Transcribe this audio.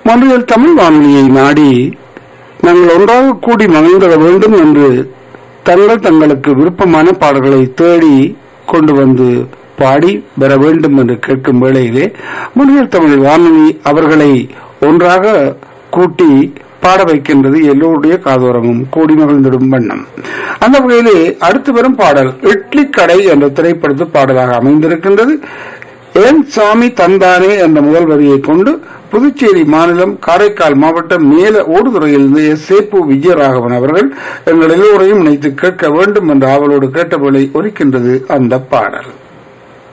மொழியில் தமிழ் வானொலியை நாடி நாங்கள் ஒன்றாக கூடி மகிழ்ந்திட வேண்டும் என்று தங்கள் தங்களுக்கு விருப்பமான பாடல்களை தேடி கொண்டு வந்து பாடி பெற வேண்டும் என்று கேட்கும் வேளையிலே மொழியில் தமிழ் வானொலி அவர்களை ஒன்றாக கூட்டி பாட வைக்கின்றது எல்லோருடைய காதோரமும் கூடி மகிழ்ந்திடும் வண்ணம் அந்த வகையிலே அடுத்து வரும் பாடல் இட்லி கடை என்ற திரைப்படத்து பாடலாக அமைந்திருக்கின்றது ஏன் சாமி தந்தானே என்ற முதல் வரியை கொண்டு புதுச்சேரி மாநிலம் காரைக்கால் மாவட்டம் மேல ஓடுதுறையிலிருந்து எஸ் சேப்பு விஜயராகவன் அவர்கள் எங்கள் எல்லோரையும் நினைத்து கேட்க வேண்டும் என்ற ஆவலோடு கேட்டபோலை ஒலிக்கின்றது அந்த பாடல்